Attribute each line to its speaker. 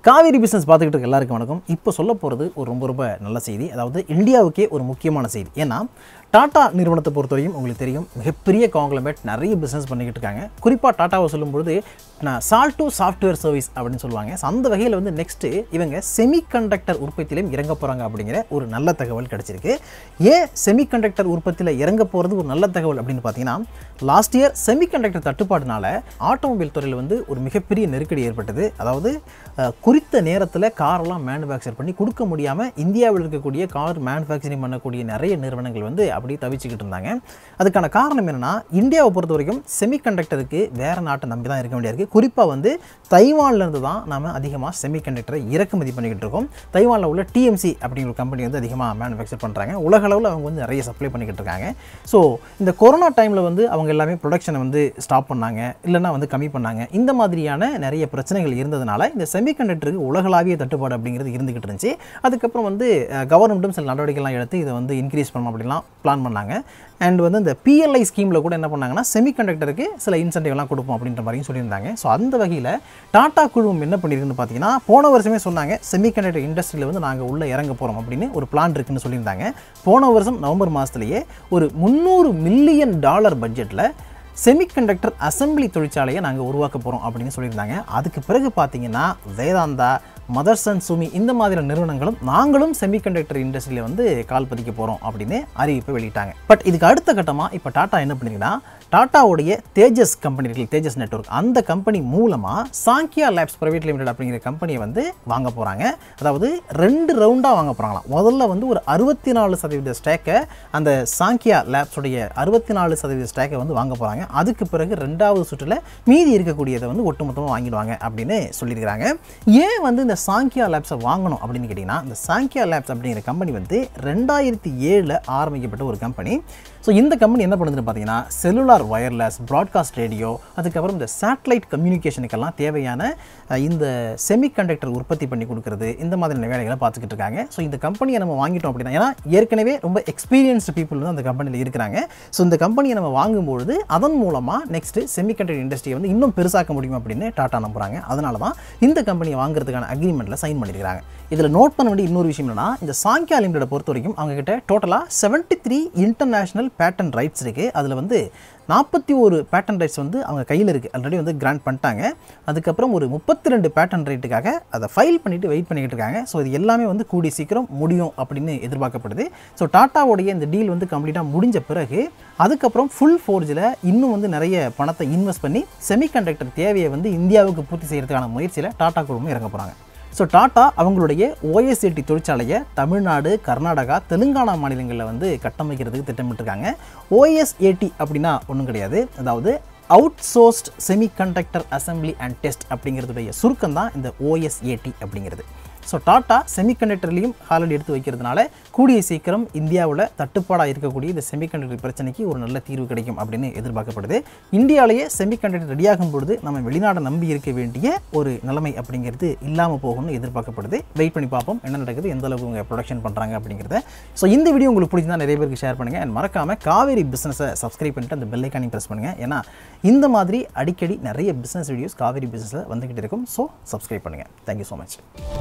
Speaker 1: Kaveri business பார்த்துக்கிட்டு இருக்க எல்லாருக்கும் வணக்கம் இப்போ சொல்ல போகிறது ஒரு ரொம்ப ரொம்ப நல்ல செய்தி அதாவது இந்தியாவுக்கே ஒரு முக்கியமான செய்தி ஏன்னா டாடா நிறுவனத்தை பொறுத்தவரையும் உங்களுக்கு தெரியும் மிகப்பெரிய காங்கிளமேட் நிறைய பிஸ்னஸ் பண்ணிக்கிட்டு இருக்காங்க குறிப்பாக டாட்டாவை சொல்லும்பொழுது நான் சால்ட் டு சாஃப்ட்வேர் சர்வீஸ் அப்படின்னு சொல்லுவாங்க So, அந்த வகையில் வந்து நெக்ஸ்ட்டு இவங்க செமிகண்டக்டர் உற்பத்தியிலையும் இறங்க போகிறாங்க அப்படிங்கிற ஒரு நல்ல தகவல் கிடச்சிருக்கு ஏன் செமிகண்டக்டர் உற்பத்தியில் இறங்க போகிறது ஒரு நல்ல தகவல் அப்படின்னு பார்த்தீங்கன்னா லாஸ்ட் இயர் செமிகண்டக்டர் தட்டுப்பாடுனால ஆட்டோமொபைல் துறையில் வந்து ஒரு மிகப்பெரிய நெருக்கடி ஏற்பட்டது அதாவது அஹ், குறித்த நேரத்தில் காரெல்லாம் மேனுஃபேக்சர் பண்ணி கொடுக்க முடியாமல் இந்தியாவில் இருக்கக்கூடிய கார் மேனுஃபேக்சரிங் பண்ணக்கூடிய நிறைய நிறுவனங்கள் வந்து அப்படியே தவிச்சுக்கிட்டு இருந்தாங்க அதுக்கான காரணம் என்னென்னா இந்தியாவை பொறுத்த வரைக்கும் செமிகண்டக்டருக்கு வேறு நாட்டை நம்பி தான் இருக்க வேண்டியிருக்கு குறிப்பாக வந்து தைவான்ல இருந்து தான் நாம் அதிகமாக செமிகண்டக்டரை இறக்குமதி பண்ணிக்கிட்டு இருக்கோம் தைவானில் உள்ள டிஎம்சி அப்படிங்கிற கம்பெனி வந்து அதிகமாக மேனுஃபேக்சர் பண்ணுறாங்க உலக அளவில் அவங்க வந்து நிறைய சப்ளை பண்ணிக்கிட்டு இருக்காங்க ஸோ இந்த கொரோனா டைமில் வந்து அவங்க எல்லாமே ப்ரொடக்ஷனை வந்து ஸ்டாப் பண்ணாங்க இல்லைன்னா வந்து கம்மி பண்ணாங்க இந்த மாதிரியான நிறைய பிரச்சனைகள் இருந்ததுனால இந்த செமிகண்டக்டருக்கு உலகளாவிய தட்டுப்பாடு அப்படிங்கிறது இருந்துகிட்டு இருந்துச்சு அதுக்கப்புறம் வந்து கவர்மெண்ட்டும் சில நடவடிக்கைலாம் எடுத்து இதை வந்து இன்க்ரீஸ் பண்ணணும் அப்படின்லாம் பிளான் பண்ணாங்க அண்ட் வந்து இந்த பிஎல்ஐ ஸ்கீமில் கூட என்ன பண்ணாங்கன்னா செமிகண்டக்டருக்கு சில இன்சென்டிவ்லாம் கொடுப்போம் அப்படின்ற மாதிரியும் சொல்லியிருந்தாங்க ஸோ அந்த வகையில் டாடா குழுமம் என்ன பண்ணியிருக்குன்னு பார்த்தீங்கன்னா போன வருஷமே சொன்னாங்க செமிகண்டக்டர் இண்டஸ்ட்ரியில் வந்து நாங்கள் உள்ளே இறங்க போகிறோம் அப்படின்னு ஒரு பிளான் இருக்குன்னு சொல்லியிருந்தாங்க போன வருஷம் நவம்பர் மாதத்துலேயே ஒரு முந்நூறு மில்லியன் டாலர் பட்ஜெட்டில் செமிகண்டக்டர் அசெம்பிளி தொழிற்சாலையை நாங்கள் உருவாக்க போகிறோம் அப்படின்னு சொல்லியிருந்தாங்க அதுக்கு பிறகு பார்த்தீங்கன்னா வேதாந்தா மதர்சன் சுமி இந்த மாதிரியான நிறுவனங்களும் நாங்களும் செமிகண்டக்டர் இண்டஸ்ட்ரியில் வந்து கால் பதிக்க போகிறோம் அப்படின்னு அறிவிப்பை வெளியிட்டாங்க பட் இதுக்கு அடுத்த கட்டமாக இப்போ டாடா என்ன பண்ணிருக்குன்னா டாட்டாவுடைய தேஜஸ் கம்பெனி இருக்கு தேஜஸ் நெட்வொர்க் அந்த கம்பெனி மூலமாக சாங்கியா லேப்ஸ் பிரைவேட் லிமிடெட் அப்படிங்கிற கம்பெனியை வந்து வாங்க போகிறாங்க அதாவது ரெண்டு ரவுண்டாக வாங்க போகிறாங்களாம் முதல்ல வந்து ஒரு அறுபத்தி நாலு சதவீத ஸ்டேக்கை அந்த சாங்கியா லேப்ஸுடைய அறுபத்தி நாலு சதவீத ஸ்டேக்கை வந்து வாங்க போகிறாங்க அதுக்கு பிறகு ரெண்டாவது சுற்றில் மீதி இருக்கக்கூடியதை வந்து ஒட்டுமொத்தமாக வாங்கிடுவாங்க அப்படின்னு சொல்லியிருக்கிறாங்க ஏன் வந்து இந்த சாங்கியா லேப்ஸை வாங்கணும் அப்படின்னு கேட்டிங்கன்னா இந்த சாங்கியா லேப்ஸ் அப்படிங்கிற கம்பெனி வந்து ரெண்டாயிரத்தி ஏழில் ஆரம்பிக்கப்பட்ட ஒரு கம்பெனி ஸோ இந்த கம்பெனி என்ன பண்ணுதுன்னு பார்த்தீங்கன்னா செல்லுலார் வயர்லெஸ் ப்ராட்காஸ்ட் ரேடியோ அதுக்கப்புறம் இந்த சேட்டலைட் கம்யூனிகேஷனுக்கெல்லாம் தேவையான அஹ், இந்த செமிகண்டக்டர் உற்பத்தி பண்ணி கொடுக்குறது இந்த மாதிரியான வேலைகளை பார்த்துக்கிட்டு இருக்காங்க ஸோ இந்த கம்பெனியை நம்ம வாங்கிட்டோம் அப்படின்னா ஏன்னா ஏற்கனவே ரொம்ப எக்ஸ்பீரியன்ஸ்டு பீப்புள் வந்து அந்த கம்பெனியில் இருக்கிறாங்க ஸோ இந்த கம்பெனியை நம்ம வாங்கும்பொழுது அதன் மூலமாக நெக்ஸ்ட்டு செமிகண்டக்டர் இண்டஸ்ட்ரியை வந்து இன்னும் பெருசாக்க முடியும் அப்படின்னு டாட்டா நம்புறாங்க அதனால தான் இந்த கம்பெனியை வாங்குறதுக்கான அக்ரிமெண்ட்டில் சைன் பண்ணியிருக்காங்க இதில் நோட் பண்ண வேண்டிய இன்னொரு விஷயம் என்னன்னா இந்த சாங்கியா லிமிடெட் பொறுத்த வரைக்கும் அவங்க கிட்ட டோட்டலாக seventy three international patent rights இருக்குது அதில் வந்து நாற்பத்தி ஒரு பேட்டன் ரைட்ஸ் வந்து அவங்க கையில் இருக்குது ஆல்ரெடி வந்து கிராண்ட் பண்ணிட்டாங்க அதுக்கப்புறம் ஒரு முப்பத்தி ரெண்டு பேட்டன் ரைட்டுக்காக அதை ஃபைல் பண்ணிவிட்டு வெயிட் பண்ணிக்கிட்டு இருக்காங்க ஸோ இது எல்லாமே வந்து கூடி சீக்கிரம் முடியும் அப்படின்னு எதிர்பார்க்கப்படுது ஸோ டாட்டாவுடைய இந்த டீல் வந்து கம்ப்ளீட்டாக முடிஞ்ச பிறகு அதுக்கப்புறம் ஃபுல் ஃபோர்ஜில் இன்னும் வந்து நிறைய பணத்தை இன்வெஸ்ட் பண்ணி செமிகண்டக்டர் தேவையை வந்து இந்தியாவுக்கு பூர்த்தி செய்கிறதுக்கான முயற்சியில் டாட்டா குழுமம் இறங்க போகிறாங்க ஸோ டாட்டா அவங்களுடைய ஓஎஸ்ஏடி தொழிற்சாலையை தமிழ்நாடு கர்நாடகா தெலுங்கானா மாநிலங்களில் வந்து கட்டமைக்கிறதுக்கு திட்டமிட்டிருக்காங்க ஓஎஸ்ஏடி அப்படின்னா ஒன்றும் கிடையாது அதாவது outsourced semiconductor assembly and test அப்படிங்கிறதுடைய சுருக்கம் தான் இந்த ஓஎஸ்ஏடி அப்படிங்கிறது ஸோ டாட்டா செமிகண்டக்டர்லையும் ஹாலண்ட் எடுத்து வைக்கிறதுனால கூடிய சீக்கிரம் இந்தியாவில் தட்டுப்பாடாக இருக்கக்கூடிய இந்த செமிகண்டக்டர் பிரச்சனைக்கு ஒரு நல்ல தீர்வு கிடைக்கும் அப்படின்னு எதிர்பார்க்கப்படுது இந்தியாவிலேயே செமிகண்டக்டர் ரெடியாகும் பொழுது நம்ம வெளிநாடை நம்பி இருக்க வேண்டிய ஒரு நிலைமை அப்படிங்கிறது இல்லாமல் போகும்னு எதிர்பார்க்கப்படுது வெயிட் பண்ணி பார்ப்போம் என்ன நடக்குது எந்த அளவுக்கு அவங்க ப்ரொடக்ஷன் பண்ணுறாங்க அப்படிங்கிறத ஸோ இந்த வீடியோ உங்களுக்கு பிடிச்சிருந்தா நிறைய பேருக்கு ஷேர் பண்ணுங்கள் அண்ட் மறக்காம காவேரி பிஸ்னஸை சப்ஸ்கிரைப் பண்ணிட்டு அந்த பெல் ஐக்கானையும் ப்ரெஸ் பண்ணுங்கள் ஏன்னா இந்த மாதிரி அடிக்கடி நிறைய பிஸ்னஸ் வீடியோஸ் காவேரி பிஸ்னஸில் வந்துக்கிட்டு இருக்கும் ஸோ சப்ஸ்கிரைப் பண்ணுங்கள் தேங்க்யூ ஸோ மச்